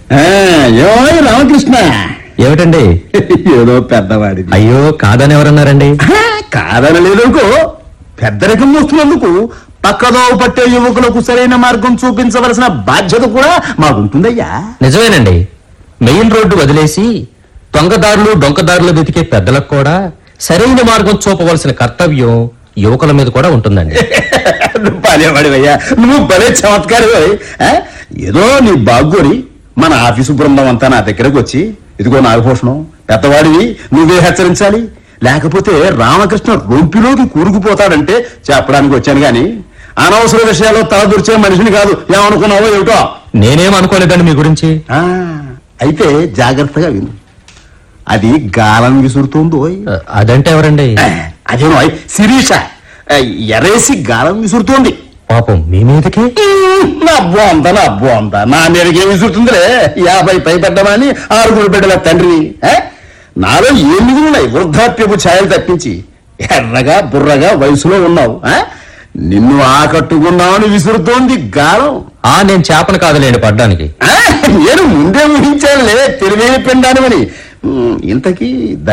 ఆ, ఏమోయ్ రామకృష్ణ ఏమిటండి ఏదో పెద్దవాడిది అయ్యో కాదని ఎవరన్నారండి ఆ, కాదనలేదనుకో పెద్దరికం వస్తున్నందుకు పక్కదోవ పట్టే యువకులకు సరైన మార్గం చూపించవలసిన బాధ్యత కూడా మాకుంటుందయ్యా నిజమేనండి మెయిన్ రోడ్డు వదిలేసి దొంగదారులు డొంకదారులు వెతికే పెద్దలకు కూడా సరైన మార్గం చూపవలసిన కర్తవ్యం యువకుల మీద కూడా ఉంటుందండి నువ్వు భలేవాడివయ్యా నువ్వు భలే చమత్కారివై ఏదో నీ బాగ్గోరి మన ఆఫీసు బృందం అంతా నా దగ్గరకు వచ్చి ఇదిగో నాగభూషణం పెద్దవాడివి నువ్వే హెచ్చరించాలి లేకపోతే రామకృష్ణ రొంపిలోకి కూరుకుపోతాడంటే చెప్పడానికి వచ్చాను గాని అనవసర విషయాల్లో తలదూర్చే మనిషిని కాదు ఏమనుకున్నావో ఏమిటో నేనేం అనుకోలేదండి మీ గురించి ఆ, అయితే జాగ్రత్తగా విను అది గాలం విసురుతోందో అదంటే ఎవరండి అదేనో శిరీష ఆ, ఎరేసి గాలం విసురుతోంది పాపం మీ మీదకి నా బోంద నా బోంద నా మీదకి ఏమి విసురుతుందిలే యాభై పైపడ్డమని ఆరుగురు బిడ్డల తండ్రిని ఆ? నాలో ఏం మిగులున్నాయి వృద్ధాప్యపు ఛాయలు తప్పించి ఎర్రగా బుర్రగా వయసులో ఉన్నావు ఆ? నిన్ను ఆకట్టుకున్నామని విసురుతోంది గాలం ఆ నేను చేపను కాదులేండి పడ్డానికి ఆ, నేను ముందే ఊహించానులే తెలివైన పిండానమని ఉమ్, ఇంతకీ